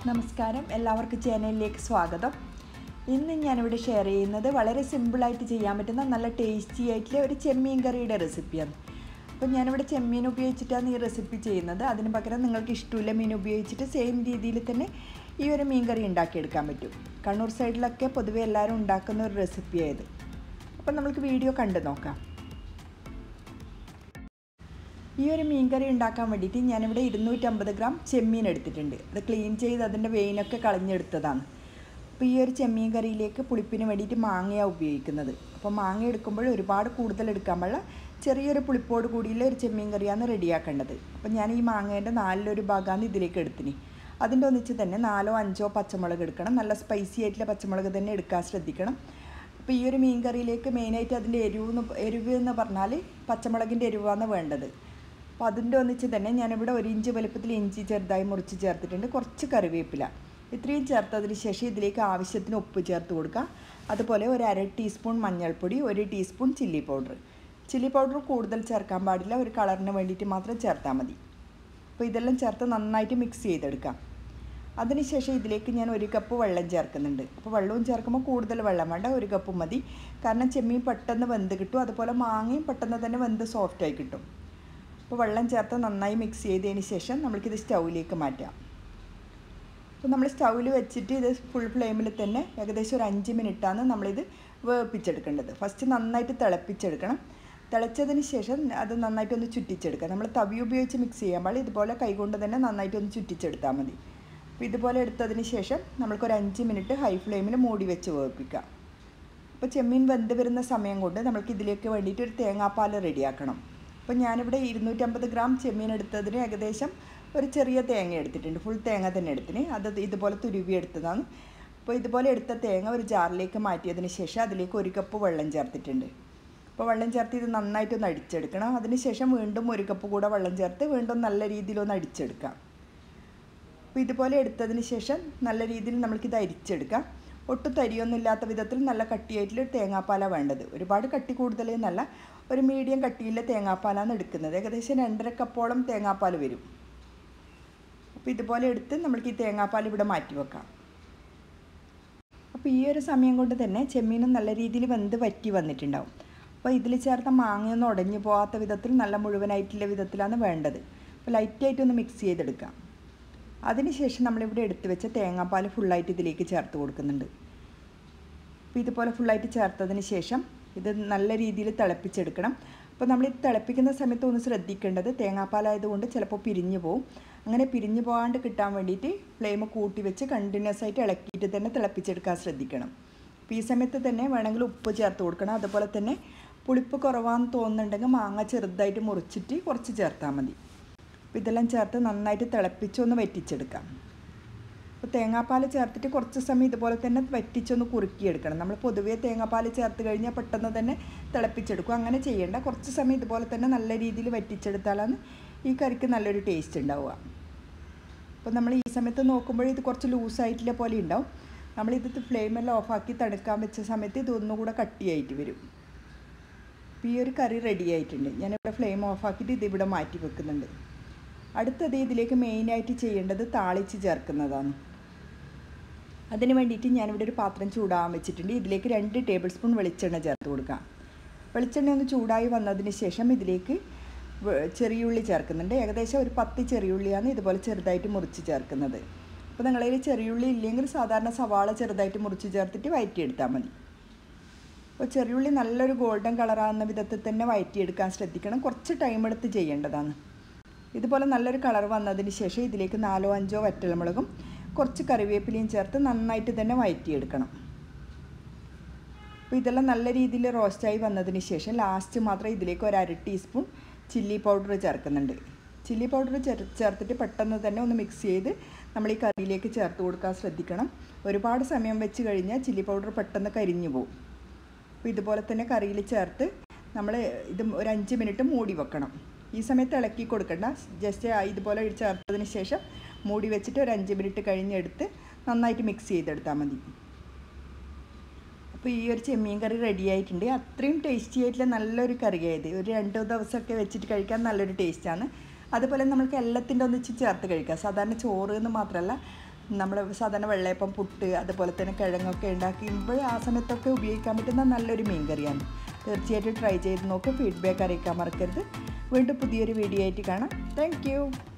നമസ്കാരം എല്ലാവർക്കും ചാനലിലേക്ക് സ്വാഗതം ഇന്ന് ഞാനിവിടെ ഷെയർ ചെയ്യുന്നത് വളരെ സിമ്പിളായിട്ട് ചെയ്യാൻ പറ്റുന്ന നല്ല ടേസ്റ്റി ആയിട്ടുള്ള ഒരു ചെമ്മീൻ കറിയുടെ റെസിപ്പിയാണ് അപ്പോൾ ഞാനിവിടെ ചെമ്മീൻ ഉപയോഗിച്ചിട്ടാണ് ഈ റെസിപ്പി ചെയ്യുന്നത് അതിന് പകരം നിങ്ങൾക്ക് ഇഷ്ടമില്ല മീൻ ഉപയോഗിച്ചിട്ട് സെയിം രീതിയിൽ തന്നെ ഈ ഒരു മീൻ കറി ഉണ്ടാക്കിയെടുക്കാൻ പറ്റും കണ്ണൂർ സൈഡിലൊക്കെ പൊതുവെ എല്ലാവരും ഉണ്ടാക്കുന്ന ഒരു റെസിപ്പിയായത് അപ്പോൾ നമുക്ക് വീഡിയോ കണ്ടു നോക്കാം ഈ ഒരു മീൻകറി ഉണ്ടാക്കാൻ വേണ്ടിയിട്ട് ഞാനിവിടെ ഇരുന്നൂറ്റമ്പത് ഗ്രാം ചെമ്മീൻ എടുത്തിട്ടുണ്ട് അത് ക്ലീൻ ചെയ്ത് അതിൻ്റെ വെയിനൊക്കെ കളഞ്ഞെടുത്തതാണ് അപ്പോൾ ഈ ഒരു ചെമ്മീൻ കറിയിലേക്ക് പുളിപ്പിന് വേണ്ടിയിട്ട് മാങ്ങയാണ് ഉപയോഗിക്കുന്നത് അപ്പോൾ മാങ്ങ എടുക്കുമ്പോൾ ഒരുപാട് കൂടുതൽ എടുക്കാൻ പാടില്ല ചെറിയൊരു പുളിപ്പോട് കൂടിയുള്ള ഒരു ചെമ്മീൻ കറിയാണ് റെഡിയാക്കേണ്ടത് അപ്പോൾ ഞാൻ ഈ മാങ്ങേൻ്റെ നാലിലൊരു ഭാഗമാണ് ഇതിലേക്ക് എടുത്തിന് അതിൻ്റെ ഒന്നിച്ച് തന്നെ നാലോ അഞ്ചോ പച്ചമുളക് എടുക്കണം നല്ല സ്പൈസി ആയിട്ടുള്ള പച്ചമുളക് തന്നെ എടുക്കാൻ ശ്രദ്ധിക്കണം അപ്പോൾ ഈ ഒരു മീൻ കറിയിലേക്ക് മെയിനായിട്ട് അതിൻ്റെ എരിവ് എന്ന് എരിവ് എന്ന് പറഞ്ഞാൽ പച്ചമുളകിൻ്റെ എരിവാണ് വേണ്ടത് അപ്പോൾ അതിൻ്റെ ഒന്നിച്ച് തന്നെ ഞാനിവിടെ ഒരു ഇഞ്ച് വലുപ്പത്തിൽ ഇഞ്ചി ചെറുതായി മുറിച്ച് ചേർത്തിട്ടുണ്ട് കുറച്ച് കറിവേപ്പില ഇത്രയും ചേർത്തതിന് ശേഷം ഇതിലേക്ക് ആവശ്യത്തിന് ഉപ്പ് ചേർത്ത് കൊടുക്കുക അതുപോലെ ഒരു അര ടീസ്പൂൺ മഞ്ഞൾപ്പൊടി ഒരു teaspoon chilli powder chilli powder കൂടുതൽ ചേർക്കാൻ പാടില്ല ഒരു കളറിന് വേണ്ടിയിട്ട് മാത്രം ചേർത്താൽ മതി അപ്പോൾ ഇതെല്ലാം ചേർത്ത് നന്നായിട്ട് മിക്സ് ചെയ്തെടുക്കാം അതിനുശേഷം ഇതിലേക്ക് ഞാൻ ഒരു കപ്പ് വെള്ളം ചേർക്കുന്നുണ്ട് അപ്പോൾ വെള്ളവും ചേർക്കുമ്പോൾ കൂടുതൽ വെള്ളം വേണ്ട ഒരു കപ്പ് മതി കാരണം ചെമ്മീൻ പെട്ടെന്ന് വെന്ത് കിട്ടും അതുപോലെ മാങ്ങയും പെട്ടെന്ന് തന്നെ വെന്ത് സോഫ്റ്റായി കിട്ടും അപ്പോൾ വെള്ളം ചേർത്ത് നന്നായി മിക്സ് ചെയ്തതിന് ശേഷം നമ്മൾക്കിത് സ്റ്റൗവിലേക്ക് മാറ്റാം അപ്പോൾ നമ്മൾ സ്റ്റൗവിൽ വെച്ചിട്ട് ഇത് ഫുൾ ഫ്ലെയിമിൽ തന്നെ ഏകദേശം ഒരു അഞ്ച് മിനിറ്റാണ് നമ്മളിത് വേപ്പിച്ചെടുക്കേണ്ടത് ഫസ്റ്റ് നന്നായിട്ട് തിളപ്പിച്ചെടുക്കണം തിളച്ചതിന് ശേഷം അത് നന്നായിട്ടൊന്ന് ചുറ്റിച്ചെടുക്കുക നമ്മൾ തവി ഉപയോഗിച്ച് മിക്സ് ചെയ്യാൻ പാടില്ല ഇതുപോലെ കൈകൊണ്ട് തന്നെ നന്നായിട്ടൊന്ന് ചുറ്റിച്ചെടുത്താൽ മതി അപ്പോൾ ഇതുപോലെ എടുത്തതിന് ശേഷം നമ്മൾക്കൊരു അഞ്ച് മിനിറ്റ് ഹൈ ഫ്ലെയിമിൽ മൂടി വെച്ച് വേപ്പിക്കാം അപ്പോൾ ചെമ്മീൻ വെന്ത് വരുന്ന സമയം കൊണ്ട് നമ്മൾക്ക് ഇതിലേക്ക് വേണ്ടിയിട്ട് ഒരു തേങ്ങാപ്പാൽ റെഡിയാക്കണം അപ്പോൾ ഞാനിവിടെ ഇരുന്നൂറ്റമ്പത് ഗ്രാം ചെമ്മീൻ എടുത്തതിന് ഏകദേശം ഒരു ചെറിയ തേങ്ങ എടുത്തിട്ടുണ്ട് ഫുൾ തേങ്ങ തന്നെ എടുത്തിന് അത് ഇതുപോലെ തുരുവി എടുത്തതാണ് അപ്പോൾ ഇതുപോലെ എടുത്ത തേങ്ങ ഒരു ജാറിലേക്ക് മാറ്റിയതിന് ശേഷം അതിലേക്ക് ഒരു കപ്പ് വെള്ളം ചേർത്തിട്ടുണ്ട് അപ്പോൾ വെള്ളം ചേർത്ത് ഇത് നന്നായിട്ടൊന്ന് അടിച്ചെടുക്കണം അതിന് ശേഷം വീണ്ടും ഒരു കപ്പ് കൂടെ വെള്ളം ചേർത്ത് വീണ്ടും നല്ല രീതിയിലൊന്ന് അടിച്ചെടുക്കാം അപ്പോൾ ഇതുപോലെ എടുത്തതിന് ശേഷം നല്ല രീതിയിൽ നമ്മൾക്കിത് അരിച്ചെടുക്കാം ഒട്ടും തരിയൊന്നും ഇല്ലാത്ത വിധത്തിൽ നല്ല കട്ടിയായിട്ടുള്ള തേങ്ങാപ്പാലാണ് വേണ്ടത് ഒരുപാട് കട്ടി കൂടുതലെന്നല്ല ഒരു മീഡിയം കട്ടിയുള്ള തേങ്ങാപ്പാലാണ് എടുക്കുന്നത് ഏകദേശം രണ്ടര കപ്പോളം തേങ്ങാപ്പാൽ വരും അപ്പോൾ ഇതുപോലെ എടുത്ത് നമ്മൾക്ക് ഈ തേങ്ങാപ്പാൽ ഇവിടെ മാറ്റി വെക്കാം അപ്പോൾ ഈ ഒരു സമയം കൊണ്ട് തന്നെ ചെമ്മീനും നല്ല രീതിയിൽ വെന്ത് വറ്റി വന്നിട്ടുണ്ടാവും അപ്പോൾ ഇതിൽ ചേർത്ത മാങ്ങയൊന്നും ഉടഞ്ഞു പോകാത്ത വിധത്തിൽ നല്ല മുഴുവനായിട്ടുള്ള വിധത്തിലാണ് വേണ്ടത് അപ്പോൾ ലൈറ്റായിട്ടൊന്ന് മിക്സ് ചെയ്തെടുക്കാം അതിനുശേഷം നമ്മളിവിടെ എടുത്ത് വെച്ച തേങ്ങാപ്പാൽ ഫുള്ളായിട്ട് ഇതിലേക്ക് ചേർത്ത് കൊടുക്കുന്നുണ്ട് അപ്പോൾ ഇതുപോലെ ഫുള്ളായിട്ട് ചേർത്തതിന് ശേഷം ഇത് നല്ല രീതിയിൽ തിളപ്പിച്ചെടുക്കണം അപ്പോൾ നമ്മൾ ഇത് തിളപ്പിക്കുന്ന സമയത്ത് ഒന്ന് ശ്രദ്ധിക്കേണ്ടത് തേങ്ങാപ്പാലായതുകൊണ്ട് ചിലപ്പോൾ പിരിഞ്ഞു പോകും അങ്ങനെ പിരിഞ്ഞു പോകാണ്ട് കിട്ടാൻ വേണ്ടിയിട്ട് ഫ്ലെയിം കൂട്ടി വെച്ച് കണ്ടിന്യൂസ് ആയിട്ട് ഇളക്കിയിട്ട് തന്നെ തിളപ്പിച്ചെടുക്കാൻ ശ്രദ്ധിക്കണം അപ്പോൾ ഈ സമയത്ത് തന്നെ വേണമെങ്കിൽ ഉപ്പ് ചേർത്ത് കൊടുക്കണം അതുപോലെ തന്നെ പുളിപ്പ് കുറവാന്ന് തോന്നുന്നുണ്ടെങ്കിൽ മാങ്ങ ചെറുതായിട്ട് മുറിച്ചിട്ട് കുറച്ച് ചേർത്താൽ മതി അപ്പോൾ ഇതെല്ലാം ചേർത്ത് നന്നായിട്ട് തിളപ്പിച്ചൊന്ന് വറ്റിച്ചെടുക്കാം അപ്പോൾ തേങ്ങാപ്പാൽ ചേർത്തിട്ട് കുറച്ച് സമയം ഇതുപോലെ തന്നെ വറ്റിച്ചൊന്ന് കുറുക്കിയെടുക്കണം നമ്മൾ പൊതുവേ തേങ്ങാപ്പാൽ ചേർത്ത് കഴിഞ്ഞാൽ പെട്ടെന്ന് തന്നെ തിളപ്പിച്ചെടുക്കും അങ്ങനെ ചെയ്യേണ്ട കുറച്ച് സമയം ഇതുപോലെ തന്നെ നല്ല രീതിയിൽ വറ്റിച്ചെടുത്താലാണ് ഈ കറിക്ക് നല്ലൊരു ടേസ്റ്റ് ഉണ്ടാവുക അപ്പോൾ നമ്മൾ ഈ സമയത്ത് നോക്കുമ്പോൾ ഇത് കുറച്ച് ലൂസായിട്ടുള്ള പോലെ ഉണ്ടാവും നമ്മളിത് ഫ്ലെയിമെല്ലാം ഓഫാക്കി തണുക്കാൻ വെച്ച സമയത്ത് ഇതൊന്നുകൂടെ കട്ടിയായിട്ട് വരും അപ്പോൾ ഈ ഒരു കറി റെഡി ആയിട്ടുണ്ട് ഞാനിവിടെ ഫ്ലെയിം ഓഫാക്കിയിട്ട് ഇതിവിടെ മാറ്റി വെക്കുന്നുണ്ട് അടുത്തത് ഇതിലേക്ക് മെയിനായിട്ട് ചെയ്യേണ്ടത് താളിച്ച് ചേർക്കുന്നതാണ് അതിന് വേണ്ടിയിട്ട് ഞാനിവിടെ ഒരു പാത്രം ചൂടാകാൻ വെച്ചിട്ടുണ്ട് ഇതിലേക്ക് രണ്ട് ടേബിൾ സ്പൂൺ വെളിച്ചെണ്ണ ചേർത്ത് കൊടുക്കാം വെളിച്ചെണ്ണ ഒന്ന് ചൂടായി വന്നതിന് ശേഷം ഇതിലേക്ക് ചെറിയുള്ളി ചേർക്കുന്നുണ്ട് ഏകദേശം ഒരു പത്ത് ചെറിയുള്ളിയാണ് ഇതുപോലെ ചെറുതായിട്ട് മുറിച്ച് ചേർക്കുന്നത് അപ്പോൾ നിങ്ങളതിൽ ചെറിയുള്ളി ഇല്ലെങ്കിൽ സാധാരണ സവാള ചെറുതായിട്ട് മുറിച്ച് ചേർത്തിട്ട് വയറ്റിയെടുത്താൽ മതി അപ്പോൾ ചെറിയുള്ളി നല്ലൊരു ഗോൾഡൻ കളറാകുന്ന വിധത്തിൽ തന്നെ വയറ്റിയെടുക്കാൻ ശ്രദ്ധിക്കണം കുറച്ച് ടൈം എടുത്ത് ചെയ്യേണ്ടതാണ് ഇതുപോലെ നല്ലൊരു കളർ വന്നതിന് ശേഷം ഇതിലേക്ക് നാലോ അഞ്ചോ വറ്റൽമുളകും കുറച്ച് കറിവേപ്പിലയും ചേർത്ത് നന്നായിട്ട് തന്നെ വയറ്റിയെടുക്കണം അപ്പോൾ ഇതെല്ലാം നല്ല രീതിയിൽ റോസ്റ്റായി വന്നതിന് ശേഷം ലാസ്റ്റ് മാത്രം ഇതിലേക്ക് ഒരു അര ടീസ്പൂൺ ചില്ലി പൗഡർ ചേർക്കുന്നുണ്ട് ചില്ലി പൗഡർ ചേർത്തിട്ട് പെട്ടെന്ന് തന്നെ ഒന്ന് മിക്സ് ചെയ്ത് നമ്മൾ ഈ കറിയിലേക്ക് ചേർത്ത് കൊടുക്കാൻ ശ്രദ്ധിക്കണം ഒരുപാട് സമയം വെച്ച് കഴിഞ്ഞാൽ ചില്ലി പൗഡർ പെട്ടെന്ന് കരിഞ്ഞു പോകും അപ്പോൾ ഇതുപോലെ തന്നെ കറിയിൽ ചേർത്ത് നമ്മൾ ഇത് ഒരു അഞ്ച് മിനിറ്റ് മൂടി വെക്കണം ഈ സമയത്ത് ഇളക്കി കൊടുക്കണ്ട ജസ്റ്റ് ഇതുപോലെ ചേർത്തതിന് ശേഷം മൂടി വെച്ചിട്ട് ഒരു അഞ്ച് മിനിറ്റ് കഴിഞ്ഞെടുത്ത് നന്നായിട്ട് മിക്സ് ചെയ്തെടുത്താൽ മതി അപ്പോൾ ഈ ഒരു ചെമ്മീൻ കറി റെഡി ആയിട്ടുണ്ട് അത്രയും ടേസ്റ്റി ആയിട്ടുള്ള നല്ലൊരു കറിയായത് ഒരു രണ്ട് ദിവസമൊക്കെ വെച്ചിട്ട് കഴിക്കാൻ നല്ലൊരു ടേസ്റ്റാണ് അതുപോലെ നമുക്ക് എല്ലാത്തിൻ്റെ ഒന്നിച്ച് ചേർത്ത് കഴിക്കാം സാധാരണ ചോറ് എന്ന് മാത്രമല്ല നമ്മൾ സാധാരണ വെള്ളയപ്പം പുട്ട് അതുപോലെ തന്നെ കിഴങ്ങൊക്കെ ഉണ്ടാക്കുമ്പോൾ ആ സമയത്തൊക്കെ ഉപയോഗിക്കാൻ പറ്റുന്ന നല്ലൊരു മീൻ കറിയാണ് തീർച്ചയായിട്ടും ട്രൈ ചെയ്ത് നോക്ക് ഫീഡ്ബാക്ക് അറിയിക്കാൻ മറക്കരുത് വീണ്ടും പുതിയൊരു വീഡിയോ ആയിട്ട് കാണാം താങ്ക്